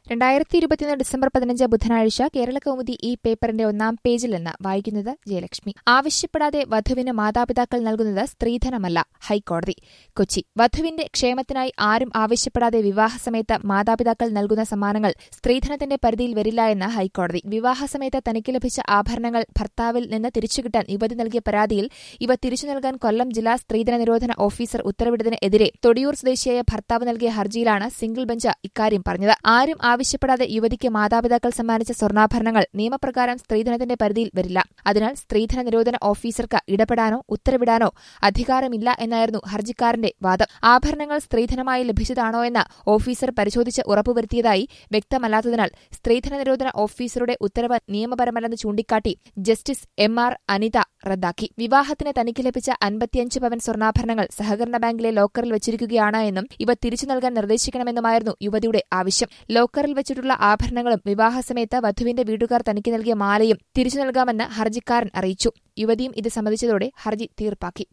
രണ്ടായിരത്തി ഇരുപത്തിയൊന്ന് ഡിസംബർ പതിനഞ്ച് ബുധനാഴ്ച കേരള കൗമുദി ഈ പേപ്പറിന്റെ ഒന്നാം പേജിൽ നിന്ന് വായിക്കുന്നത് ജയലക്ഷ്മി ആവശ്യപ്പെടാതെ വധുവിന് മാതാപിതാക്കൾ നൽകുന്നത് സ്ത്രീധനമല്ല ഹൈക്കോടതി കൊച്ചി വധുവിന്റെ ക്ഷേമത്തിനായി ആരും ആവശ്യപ്പെടാതെ വിവാഹസമയത്ത് മാതാപിതാക്കൾ നൽകുന്ന സമ്മാനങ്ങൾ സ്ത്രീധനത്തിന്റെ പരിധിയിൽ വരില്ല എന്ന് ഹൈക്കോടതി വിവാഹസമയത്ത് തനിക്ക് ലഭിച്ച ആഭരണങ്ങൾ ഭർത്താവിൽ നിന്ന് തിരിച്ചുകിട്ടാൻ യുവതി നൽകിയ പരാതിയിൽ ഇവ തിരിച്ചു നൽകാൻ കൊല്ലം ജില്ലാ സ്ത്രീധന നിരോധന ഓഫീസർ ഉത്തരവിട്ടതിനെതിരെ തൊടിയൂർ സ്വദേശിയായ ഭർത്താവ് നൽകിയ ഹർജിയിലാണ് സിംഗിൾ ബെഞ്ച് ഇക്കാര്യം പറഞ്ഞത് ആരും ആവശ്യപ്പെടാതെ യുവതിക്ക് മാതാപിതാക്കൾ സമ്മാനിച്ച സ്വർണ്ണാഭരണങ്ങൾ നിയമപ്രകാരം സ്ത്രീധനത്തിന്റെ പരിധിയിൽ വരില്ല അതിനാൽ സ്ത്രീധന നിരോധന ഓഫീസർക്ക് ഇടപെടാനോ ഉത്തരവിടാനോ അധികാരമില്ല എന്നായിരുന്നു ഹർജിക്കാരന്റെ വാദം ആഭരണങ്ങൾ സ്ത്രീധനമായി ലഭിച്ചതാണോ എന്ന് ഓഫീസർ പരിശോധിച്ച് ഉറപ്പുവരുത്തിയതായി വ്യക്തമല്ലാത്തതിനാൽ സ്ത്രീധന നിരോധന ഓഫീസറുടെ ഉത്തരവ് നിയമപരമല്ലെന്ന് ചൂണ്ടിക്കാട്ടി ജസ്റ്റിസ് എം ആർ അനിത റദ്ദാക്കി വിവാഹത്തിന് തനിക്ക് ലഭിച്ച അൻപത്തിയഞ്ച് പവൻ സ്വർണ്ണാഭരണങ്ങൾ സഹകരണ ബാങ്കിലെ ലോക്കറിൽ വച്ചിരിക്കുകയാണ് എന്നും ഇവ തിരിച്ചു നൽകാൻ നിർദ്ദേശിക്കണമെന്നുമായിരുന്നു യുവതിയുടെ ആവശ്യം ലോക്കറിൽ വെച്ചിട്ടുള്ള ആഭരണങ്ങളും വിവാഹസമയത്ത് വധുവിന്റെ വീട്ടുകാർ തനിക്ക് നൽകിയ മാലയും തിരിച്ചു നൽകാമെന്ന് ഹർജിക്കാരൻ അറിയിച്ചു യുവതിയും ഇത് സമ്മതിച്ചതോടെ ഹർജി തീർപ്പാക്കി